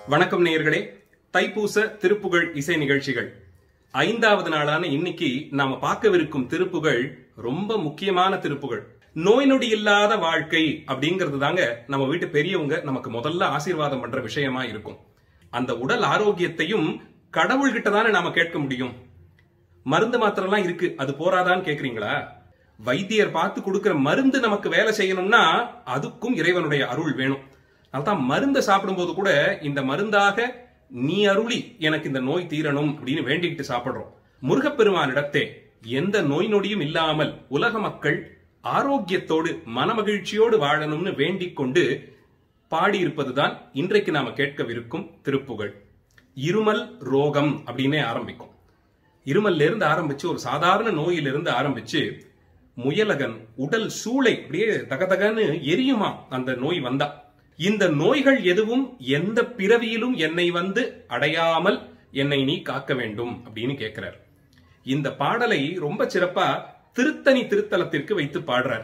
வணக்கம் நேயர்களே தைப்பூச திருப்புகழ் இசை நிகழ்ச்சிகள் ஐந்தாவது நாளான இன்னைக்கு நாம பார்க்கவிருக்கும் திருப்புகழ் ரொம்ப முக்கியமான திருப்புகழ் நோய் நொடி இல்லாத வாழ்க்கை அப்படிங்கிறது தாங்க நம்ம வீட்டு பெரியவங்க நமக்கு முதல்ல ஆசீர்வாதம் பண்ற விஷயமா இருக்கும் அந்த உடல் ஆரோக்கியத்தையும் கடவுள்கிட்ட தானே நாம கேட்க முடியும் மருந்து மாத்திரம்லாம் இருக்கு அது போராதான்னு கேக்குறீங்களா வைத்தியர் பார்த்து கொடுக்கிற மருந்து நமக்கு வேலை செய்யணும்னா அதுக்கும் இறைவனுடைய அருள் வேணும் அதனால்தான் மருந்தை சாப்பிடும்போது கூட இந்த மருந்தாக நீ அருளி எனக்கு இந்த நோய் தீரணும் அப்படின்னு வேண்டிக்கிட்டு சாப்பிடுறோம் முருகப்பெருமானிடத்தே எந்த நோய் நொடியும் இல்லாமல் உலக மக்கள் ஆரோக்கியத்தோடு மனமகிழ்ச்சியோடு வாழணும்னு வேண்டிக் கொண்டு பாடியிருப்பதுதான் இன்றைக்கு நாம கேட்கவிருக்கும் திருப்புகழ் இருமல் ரோகம் அப்படின்னே ஆரம்பிக்கும் இருமல்ல இருந்து ஆரம்பிச்சு ஒரு சாதாரண நோயிலிருந்து ஆரம்பிச்சு முயலகன் உடல் சூளை அப்படியே தகதகன்னு எரியுமா அந்த நோய் வந்தா இந்த நோய்கள் எதுவும் எந்த பிறவியிலும் என்னை வந்து அடையாமல் என்னை நீ காக்க வேண்டும் அப்படின்னு கேட்கிறார் இந்த பாடலை ரொம்ப சிறப்பா திருத்தணி திருத்தலத்திற்கு வைத்து பாடுறார்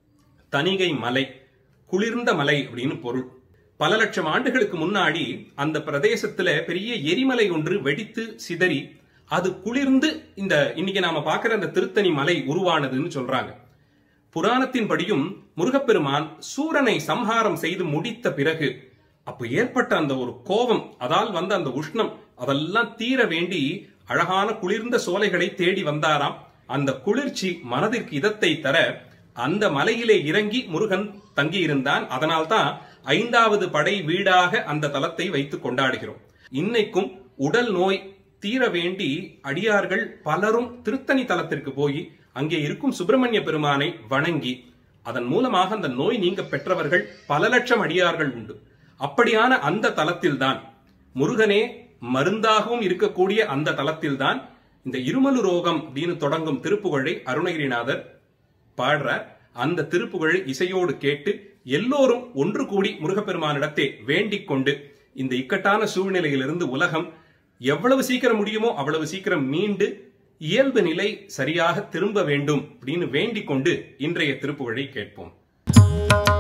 தணிகை மலை குளிர்ந்த மலை அப்படின்னு பொருள் பல லட்சம் ஆண்டுகளுக்கு முன்னாடி அந்த பிரதேசத்துல பெரிய எரிமலை ஒன்று வெடித்து சிதறி அது குளிர்ந்து இந்த இன்னைக்கு நாம பார்க்கிற அந்த திருத்தணி மலை உருவானதுன்னு சொல்றாங்க புராணத்தின்படியும் முருகப்பெருமான் சூரனை சம்ஹாரம் செய்து முடித்த பிறகு அப்ப ஏற்பட்ட அந்த ஒரு கோபம் அதால் வந்த அந்த உஷ்ணம் அதெல்லாம் தீர வேண்டி அழகான குளிர்ந்த சோலைகளை தேடி வந்தாராம் அந்த குளிர்ச்சி மனதிற்கு இதத்தை தர அந்த மலையிலே இறங்கி முருகன் தங்கியிருந்தான் அதனால்தான் ஐந்தாவது படை வீடாக அந்த தலத்தை வைத்து கொண்டாடுகிறோம் இன்னைக்கும் உடல் நோய் தீர வேண்டி அடியார்கள் பலரும் திருத்தணி தலத்திற்கு போய் அங்கே இருக்கும் சுப்பிரமணிய பெருமானை வணங்கி அதன் மூலமாக அந்த நோய் நீங்க பெற்றவர்கள் பல லட்சம் அடியார்கள் உண்டு அப்படியான அந்த தலத்தில்தான் முருகனே மருந்தாகவும் இருக்கக்கூடிய அந்த தலத்தில்தான் இந்த இருமலு ரோகம் அப்படின்னு தொடங்கும் திருப்புகழை அருணகிரிநாதர் பாடுறார் அந்த திருப்புகழை இசையோடு கேட்டு எல்லோரும் ஒன்று கூடி முருகப்பெருமானிடத்தே வேண்டிக் கொண்டு இந்த இக்கட்டான சூழ்நிலையிலிருந்து உலகம் எவ்வளவு சீக்கிரம் முடியுமோ அவ்வளவு சீக்கிரம் மீண்டு இயல்பு நிலை சரியாக திரும்ப வேண்டும் அப்படின்னு வேண்டிக் கொண்டு இன்றைய திருப்புகழை கேட்போம்